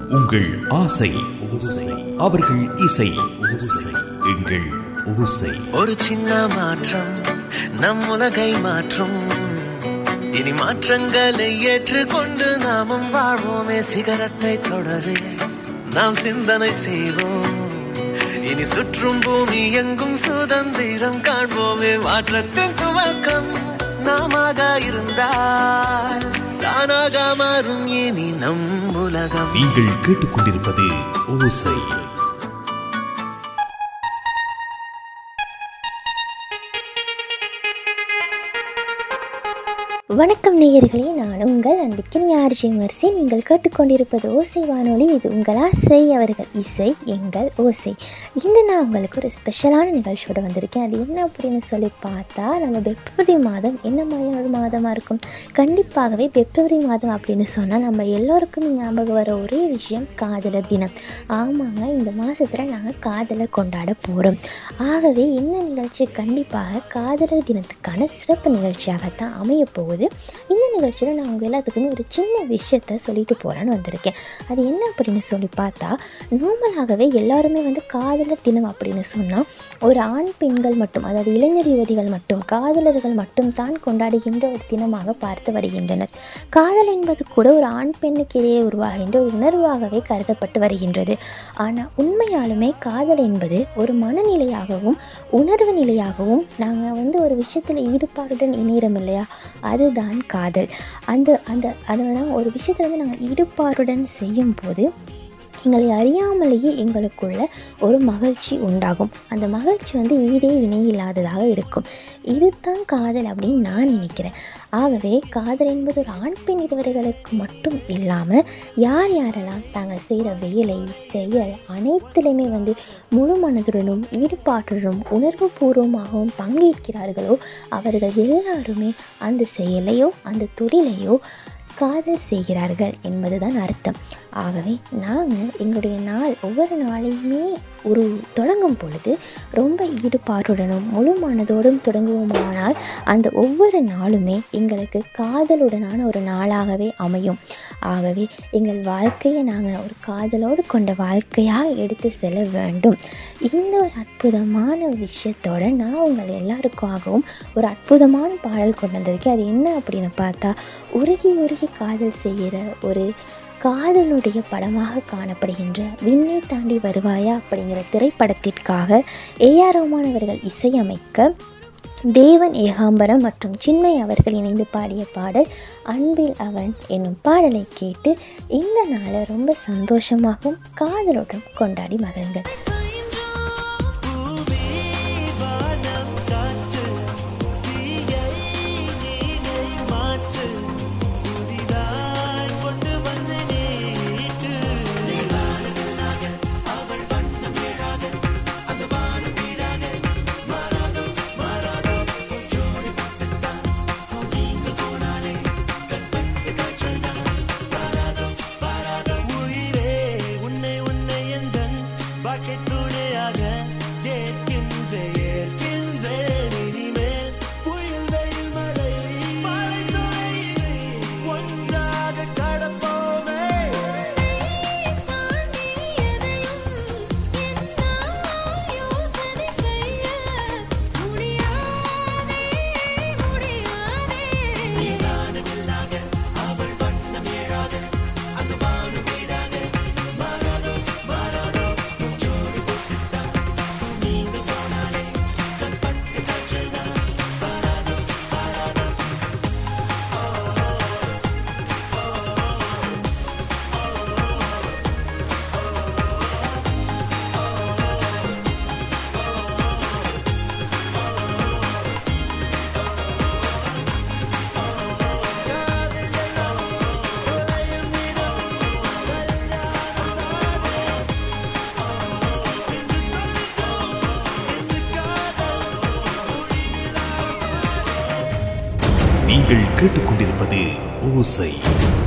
உங்கள் ஆசை அவர்கள் இசை எங்கள் ஓசை ஒரு சின்ன மாற்றம் நம் உலகை மாற்றும் இனி மாற்றங்களை ஏற்றுக்கொண்டு நாமும் வாழ்வோமே சிகரத்தை தொடவே நாம் சிந்தனை செய்வோம் இனி சுற்றும் பூமி எங்கும் சுதந்திரம் காண்போமே மாற்றத்தின் துவக்கம் நாமாக இருந்தால் தானாக மாறும் இனி நம் உலகம் நீங்கள் கேட்டுக்கொண்டிருப்பது ஓசை வணக்கம் நேயர்களே நான் உங்கள் அன்பிற்கினி ஆர்ஜி மர்சி நீங்கள் கேட்டுக்கொண்டிருப்பது ஓசை வானொலி இது உங்கள் ஆசை அவர்கள் இசை எங்கள் ஓசை இன்று நான் உங்களுக்கு ஒரு ஸ்பெஷலான நிகழ்ச்சியோட வந்திருக்கேன் அது என்ன அப்படின்னு சொல்லி பார்த்தா நம்ம பிப்ரவரி மாதம் என்ன மாதிரியான ஒரு மாதமாக இருக்கும் கண்டிப்பாகவே பிப்ரவரி மாதம் அப்படின்னு சொன்னால் நம்ம எல்லோருக்கும் ஞாபகம் வர ஒரே விஷயம் காதலர் தினம் ஆமாங்க இந்த மாதத்தில் நாங்கள் காதலை கொண்டாட போகிறோம் ஆகவே இந்த நிகழ்ச்சி கண்டிப்பாக காதலர் தினத்துக்கான சிறப்பு நிகழ்ச்சியாகத்தான் அமைய போகுது இந்த நிகழ்ச்சியில் நான் உங்கள் எல்லாத்துக்குமே ஒரு சின்ன விஷயத்த சொல்லிட்டு போகிறேன்னு வந்திருக்கேன் அது என்ன அப்படின்னு சொல்லி பார்த்தா நார்மலாகவே எல்லாருமே வந்து காதலர் தினம் அப்படின்னு சொன்னால் ஒரு ஆண் பெண்கள் மட்டும் அதாவது இளைஞர் யுவதிகள் மட்டும் காதலர்கள் மட்டும் தான் கொண்டாடுகின்ற ஒரு தினமாக பார்த்து வருகின்றனர் காதல் என்பது கூட ஒரு ஆண் பெண்ணுக்கு இடையே உருவாகின்ற ஒரு உணர்வாகவே கருதப்பட்டு வருகின்றது ஆனால் உண்மையாலுமே காதல் என்பது ஒரு மனநிலையாகவும் உணர்வு நிலையாகவும் நாங்கள் வந்து ஒரு விஷயத்தில் ஈடுபாடுடன் இணைகிறோம் இல்லையா அதுதான் காதல் அந்த அந்த அதை தான் ஒரு விஷயத்தில் வந்து நாங்கள் ஈடுபாடுடன் செய்யும்போது எங்களை அறியாமலேயே எங்களுக்குள்ள ஒரு மகிழ்ச்சி உண்டாகும் அந்த மகிழ்ச்சி வந்து ஈடே இணையில்லாததாக இருக்கும் இதுதான் காதல் அப்படின்னு நான் நினைக்கிறேன் ஆகவே காதல் என்பது ஒரு ஆண் பெண் இருவர்களுக்கு மட்டும் இல்லாமல் யார் யாரெல்லாம் தாங்கள் செய்கிற வேலை செயல் அனைத்திலுமே வந்து முழு மனதுடனும் ஈடுபாட்டுடனும் உணர்வு பூர்வமாகவும் பங்கேற்கிறார்களோ அவர்கள் எல்லாருமே அந்த செயலையோ அந்த தொழிலையோ காதல் செய்கிறார்கள் என்பதுதான் அர்த்தம் ஆகவே நாங்கள் எங்களுடைய நாள் ஒவ்வொரு நாளையுமே ஒரு தொடங்கும் பொழுது ரொம்ப ஈடுபாட்டுடனும் முழு மனதோடும் தொடங்குவோமானால் அந்த ஒவ்வொரு நாளுமே எங்களுக்கு காதலுடனான ஒரு நாளாகவே அமையும் ஆகவே எங்கள் வாழ்க்கையை நாங்கள் ஒரு காதலோடு கொண்ட வாழ்க்கையாக எடுத்து செல்ல வேண்டும் இந்த ஒரு அற்புதமான விஷயத்தோட நான் உங்கள் எல்லாருக்காகவும் ஒரு அற்புதமான பாடல் கொண்டு வந்திருக்கேன் அது என்ன அப்படின்னு பார்த்தா உருகி உருகி காதல் செய்கிற ஒரு காதலுடைய படமாக காணப்படுகின்ற விண்ணை தாண்டி வருவாயா அப்படிங்கிற திரைப்படத்திற்காக ஏஆர் ரஹ்மான் அவர்கள் இசையமைக்க தேவன் ஏகாம்பரம் மற்றும் சின்மை அவர்கள் இணைந்து பாடிய பாடல் அன்பில் அவன் என்னும் பாடலை கேட்டு இந்த நாளை ரொம்ப சந்தோஷமாகவும் காதலுடன் கொண்டாடி மகிழுங்கள் உயிரே உன்னை உன்னை எந்தன் வாழ்க்கை துணையாக ஏற்கின்ற ஏற்கின்றேன் இனிமேல் புயல் வெயில் மழை மழை சுழலை ஒன்றாக கடப்போமே நீங்கள் கேட்டுக்கொண்டிருப்பது ஓசை